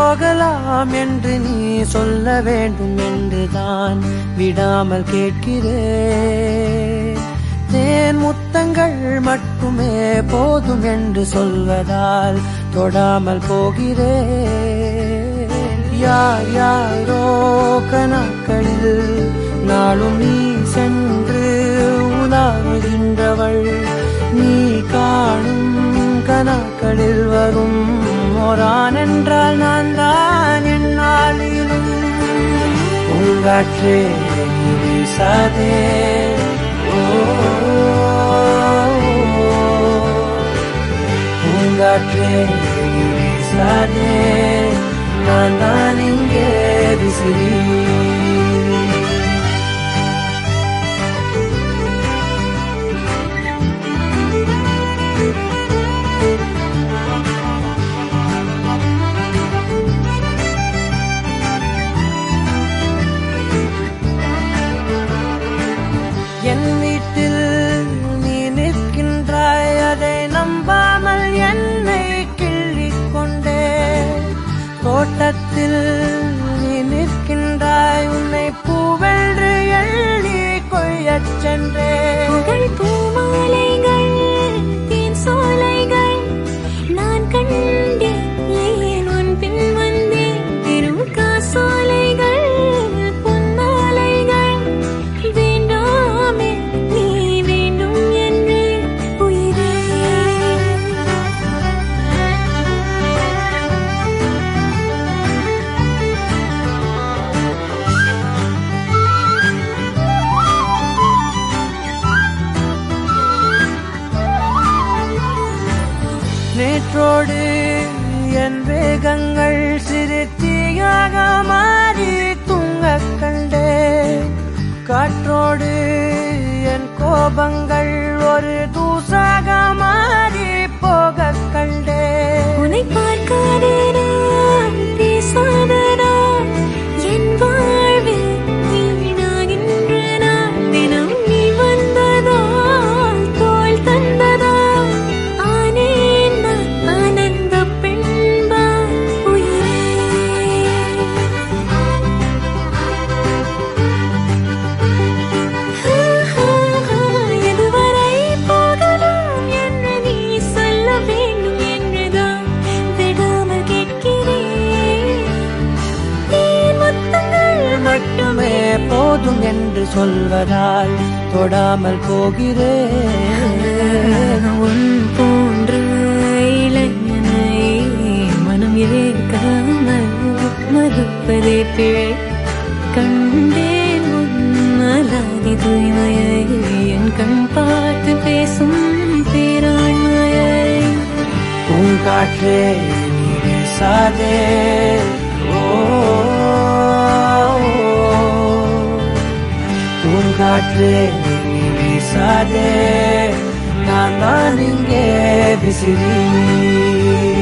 போகலாம் என்று நீ சொல்ல வேண்டும் என்றுதான் விடாமல் கேட்கிறேன் தேன் முத்தங்கள் மட்டுமே போதும் என்று சொல்வதால் தொடாமல் போகிறேன் யார் யாரோ கணக்களில் நாளும் நீ சென்று உலாவுகின்றவள் நீ காணும் கணக்களில் வரும் ஓரான் என்றால் நான் தான் என்னாலிலும் உங்காற்றே நீ வீசாதே ஓ, பூங்காற்றே நீ வீசாதே நான் தான் இங்கே விசிறி என் வீட்டில் நீ நிற்கின்றாய் அதை நம்பாமல் என்னை கிள்ளிக் கொண்டே தோட்டத்தில் நீ நிற்கின்றாய் உன்னை பூவென்று எள்ளி கொய்யச் சென்றேன் புகழ் பூமாலைகள் தேன் சோலைகள் நான் கண்டேன் ஏன் உன் பின் வந்தேன் பெரும் காசோலைகள் பொன்மாலைகள் வேண்டாமே நீ வேண்டும் என்று உயிரே நேற்றோடு என் வேகங்கள் சிறு தீயாக மாறி தூங்கக் கண்டேன் காற்றோடு என் கோபங்கள் ஒரு தூசாக மாறி போகக் கண்டேன் உன்னை பார்க்காத நான் பேசாத நான் என் வாழ்வில் வீணாகின்ற நான் தினம் நீ வந்ததால் தோள் தந்ததால் ஆனேன் நான் ஆனந்த பெண்பால் உயிரே எதுவரை போகலாம் என்று நீ சொல்ல வேண்டும் என்றுதான் விடாமல் கேட்கிறேன் தேன் முத்தங்கள் மட்டுமே போதும் என்று சொல்வதால் தொடாமல் போகிறேன் உன் போன்ற இளைஞனை மனம் ஏற்காமல் மறுப்பதே பிழை கண்டேன் உன்னலாதி தூய்மையை என் கண் பார்த்து பேசும் பேராண்மையை பூங்காற்றே நீ வீசாதே ஓ பூங்காற்றே நீ வீசாதே நான் தான் இங்கே விசிறி